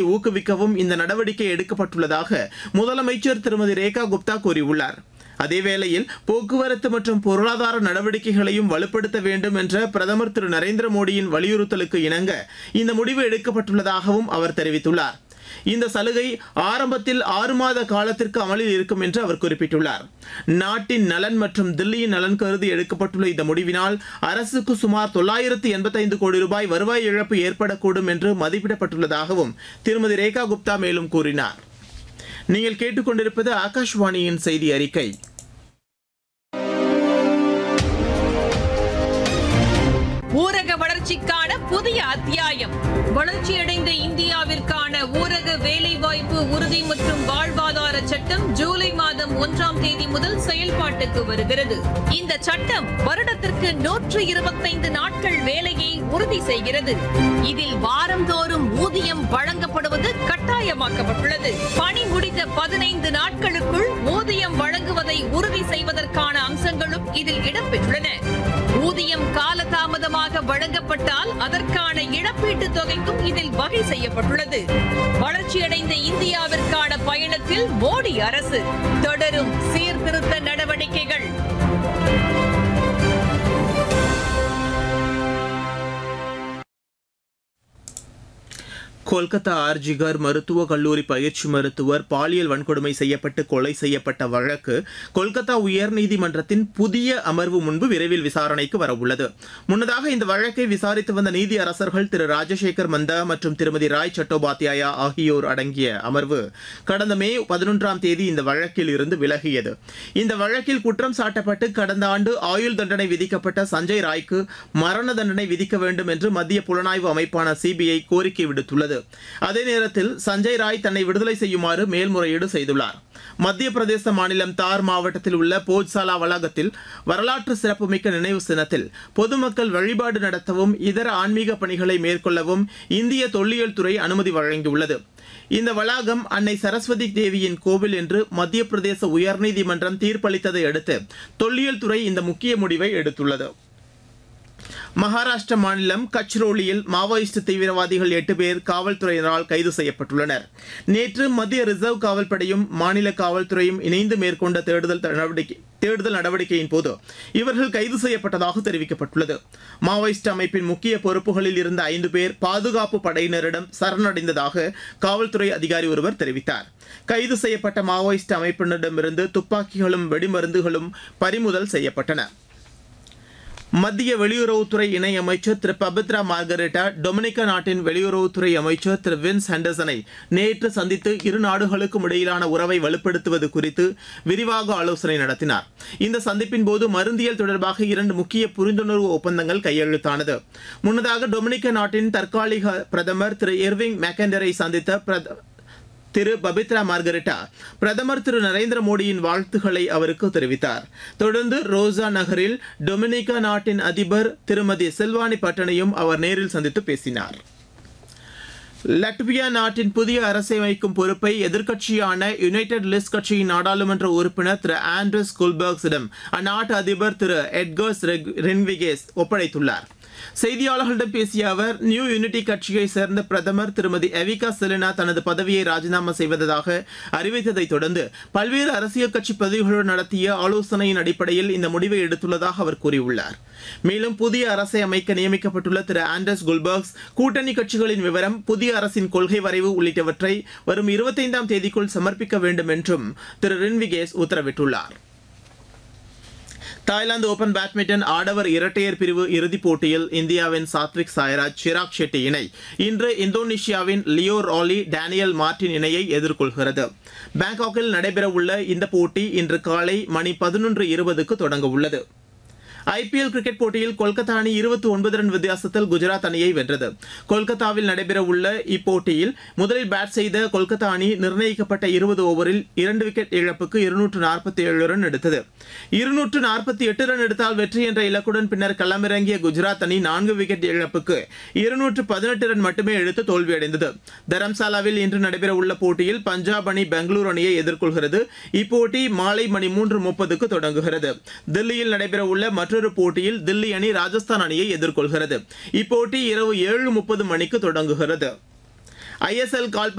ஊக்குவிக்கவும் இந்த நடவடிக்கை எடுக்கப்பட்டுள்ளதாக முதலமைச்சர் திருமதி ரேகா குப்தா கூறியுள்ளார் அதேவேளையில் போக்குவரத்து மற்றும் பொருளாதார நடவடிக்கைகளையும் வலுப்படுத்த வேண்டும் என்ற பிரதமர் திரு நரேந்திர மோடியின் வலியுறுத்தலுக்கு இணங்க இந்த முடிவு எடுக்கப்பட்டுள்ளதாகவும் அவர் தெரிவித்துள்ளார் இந்த சலுகை ஆரம்பத்தில் ஆறு மாத காலத்திற்கு அமலில் இருக்கும் என்று அவர் குறிப்பிட்டுள்ளார் நாட்டின் நலன் மற்றும் தில்லியின் நலன் கருதி எடுக்கப்பட்டுள்ள இந்த முடிவினால் அரசுக்கு சுமார் தொள்ளாயிரத்து எண்பத்தைந்து கோடி ரூபாய் வருவாய் இழப்பு ஏற்படக்கூடும் என்று மதிப்பிடப்பட்டுள்ளதாகவும் திருமதி ரேகா குப்தா மேலும் கூறினார் நீங்கள் கேட்டுக்கொண்டிருப்பது ஆகாஷ்வாணியின் செய்தி அறிக்கை ஊரக வளர்ச்சிக்கான புதிய அத்தியாயம் வளர்ச்சியடைந்த இந்தியாவிற்கான ஊரக வேலைவாய்ப்பு உறுதி மற்றும் வாழ்வாதார சட்டம் ஜூலை மாதம் ஒன்றாம் தேதி முதல் செயல்பாட்டுக்கு வருகிறது இந்த சட்டம் வருடத்திற்கு நூற்று இருபத்தைந்து நாட்கள் வேலையை உறுதி செய்கிறது இதில் வாரந்தோறும் ஊதியம் வழங்கப்படுவது கட்டாயமாக்கப்பட்டுள்ளது பணி முடிந்த பதினைந்து நாட்களுக்குள் ஊதியம் வழங்குவதை உறுதி செய்வதற்கான அம்சங்களும் இதில் இடம்பெற்றுள்ளன ஊதியம் காலதாமதமாக வழங்கப்பட்டால் அதற்கான இழப்பீட்டுத் தொகைக்கும் இதில் வகை செய்யப்பட்டுள்ளது வளர்ச்சியடைந்த இந்தியாவிற்கான பயணத்தில் மோடி அரசு தொடரும் சீர்திருத்த நடவடிக்கைகள் கொல்கத்தா ஆர்ஜிகர் மருத்துவக் கல்லூரி பயிற்சி மருத்துவர் பாலியல் வன்கொடுமை செய்யப்பட்டு கொலை செய்யப்பட்ட வழக்கு கொல்கத்தா உயர்நீதிமன்றத்தின் புதிய அமர்வு முன்பு விரைவில் விசாரணைக்கு வரவுள்ளது முன்னதாக இந்த வழக்கை விசாரித்து வந்த நீதி அரசர்கள் திரு ராஜசேகர் மந்தா மற்றும் திருமதி ராய் சட்டோபாத்யாயா ஆகியோர் அடங்கிய அமர்வு கடந்த மே பதினொன்றாம் தேதி இந்த வழக்கில் இருந்து விலகியது இந்த வழக்கில் குற்றம் சாட்டப்பட்டு கடந்த ஆண்டு ஆயுள் தண்டனை விதிக்கப்பட்ட சஞ்சய் ராய்க்கு மரண தண்டனை விதிக்க வேண்டும் என்று மத்திய புலனாய்வு அமைப்பான சிபிஐ கோரிக்கை விடுத்துள்ளது அதே நேரத்தில் சஞ்சய் ராய் தன்னை விடுதலை செய்யுமாறு மேல்முறையீடு செய்துள்ளார் மத்திய பிரதேச மாநிலம் தார் மாவட்டத்தில் உள்ள போஜ்சாலா வளாகத்தில் வரலாற்று சிறப்புமிக்க நினைவு சின்னத்தில் பொதுமக்கள் வழிபாடு நடத்தவும் இதர ஆன்மீக பணிகளை மேற்கொள்ளவும் இந்திய தொல்லியல் துறை அனுமதி வழங்கியுள்ளது இந்த வளாகம் அன்னை சரஸ்வதி தேவியின் கோவில் என்று மத்திய பிரதேச உயர்நீதிமன்றம் தீர்ப்பளித்ததை அடுத்து தொல்லியல் துறை இந்த முக்கிய முடிவை எடுத்துள்ளது மகாராஷ்டிர மாநிலம் கச்ரோலியில் மாவோயிஸ்ட் தீவிரவாதிகள் எட்டு பேர் காவல்துறையினரால் கைது செய்யப்பட்டுள்ளனர் நேற்று மத்திய ரிசர்வ் காவல்படையும் மாநில காவல்துறையும் இணைந்து மேற்கொண்ட தேடுதல் நடவடிக்கை தேடுதல் நடவடிக்கையின் போது இவர்கள் கைது செய்யப்பட்டதாக தெரிவிக்கப்பட்டுள்ளது மாவோயிஸ்ட் அமைப்பின் முக்கிய பொறுப்புகளில் இருந்த ஐந்து பேர் பாதுகாப்பு படையினரிடம் சரணடைந்ததாக காவல்துறை அதிகாரி ஒருவர் தெரிவித்தார் கைது செய்யப்பட்ட மாவோயிஸ்ட் அமைப்பினரிடமிருந்து துப்பாக்கிகளும் வெடிமருந்துகளும் பறிமுதல் செய்யப்பட்டன மத்திய வெளியுறவுத்துறை இணை அமைச்சர் திரு பபித்ரா மார்கரெட்டா டொமினிகா நாட்டின் வெளியுறவுத்துறை அமைச்சர் திரு வின்ஸ் ஹெண்டர்சனை நேற்று சந்தித்து இரு நாடுகளுக்கும் இடையிலான உறவை வலுப்படுத்துவது குறித்து விரிவாக ஆலோசனை நடத்தினார் இந்த சந்திப்பின் போது மருந்தியல் தொடர்பாக இரண்டு முக்கிய புரிந்துணர்வு ஒப்பந்தங்கள் கையெழுத்தானது முன்னதாக டொமினிகா நாட்டின் தற்காலிக பிரதமர் திரு எர்விங் மெக்கண்டரை சந்தித்த பிரத திரு பபித்ரா மார்கரெட்டா பிரதமர் திரு நரேந்திர மோடியின் வாழ்த்துக்களை அவருக்கு தெரிவித்தார் தொடர்ந்து ரோசா நகரில் டொமினிகா நாட்டின் அதிபர் திருமதி செல்வானி பட்டனையும் அவர் நேரில் சந்தித்து பேசினார் லட்வியா நாட்டின் புதிய அரசை அமைக்கும் பொறுப்பை எதிர்க்கட்சியான யுனைடெட் லிஸ்ட் கட்சியின் நாடாளுமன்ற உறுப்பினர் திரு ஆண்ட்ரஸ் குல்பர்க்ஸிடம் அந்நாட்டு அதிபர் திரு எட்கர்ஸ் ரென்விகேஸ் ஒப்படைத்துள்ளார் செய்தியாளர்களிடம் பேசிய அவர் நியூ யூனிட்டி கட்சியை சேர்ந்த பிரதமர் திருமதி எவிகா செலினா தனது பதவியை ராஜினாமா செய்வதாக அறிவித்ததை தொடர்ந்து பல்வேறு அரசியல் கட்சி பதிவுகளுடன் நடத்திய ஆலோசனையின் அடிப்படையில் இந்த முடிவை எடுத்துள்ளதாக அவர் கூறியுள்ளார் மேலும் புதிய அரசை அமைக்க நியமிக்கப்பட்டுள்ள திரு ஆண்டர்ஸ் குல்பர்க்ஸ் கூட்டணி கட்சிகளின் விவரம் புதிய அரசின் கொள்கை வரைவு உள்ளிட்டவற்றை வரும் இருபத்தைந்தாம் தேதிக்குள் சமர்ப்பிக்க வேண்டும் என்றும் திரு ரின்விகேஸ் உத்தரவிட்டுள்ளார் தாய்லாந்து ஓபன் பேட்மிண்டன் ஆடவர் இரட்டையர் பிரிவு இறுதிப் போட்டியில் இந்தியாவின் சாத்விக் சாய்ராஜ் சிராக் ஷெட்டி இணை இன்று இந்தோனேஷியாவின் லியோ ராலி டேனியல் மார்டின் இணையை எதிர்கொள்கிறது பாங்காக்கில் நடைபெறவுள்ள இந்த போட்டி இன்று காலை மணி பதினொன்று இருபதுக்கு தொடங்க உள்ளது ஐபிஎல் கிரிக்கெட் போட்டியில் கொல்கத்தா அணி இருபத்தி ஒன்பது ரன் வித்தியாசத்தில் குஜராத் அணியை வென்றது கொல்கத்தாவில் நடைபெறவுள்ள இப்போட்டியில் முதலில் பேட் செய்த கொல்கத்தா அணி நிர்ணயிக்கப்பட்ட இருபது ஓவரில் இரண்டு விக்கெட் இழப்புக்கு இருநூற்று நாற்பத்தி ஏழு ரன் எடுத்தது இருநூற்று நாற்பத்தி எட்டு ரன் எடுத்தால் வெற்றி என்ற இலக்குடன் பின்னர் களமிறங்கிய குஜராத் அணி நான்கு விக்கெட் இழப்புக்கு இருநூற்று பதினெட்டு ரன் மட்டுமே எடுத்து தோல்வியடைந்தது தரம்சாலாவில் இன்று நடைபெறவுள்ள போட்டியில் பஞ்சாப் அணி பெங்களூரு அணியை எதிர்கொள்கிறது இப்போட்டி மாலை மணி மூன்று முப்பதுக்கு தொடங்குகிறது தில்லியில் நடைபெறவுள்ள மற்றொரு போட்டியில் தில்லி அணி ராஜஸ்தான் அணியை எதிர்கொள்கிறது இப்போட்டி இரவு ஏழு முப்பது மணிக்கு தொடங்குகிறது ஐஎஸ்எல் கால்பந்து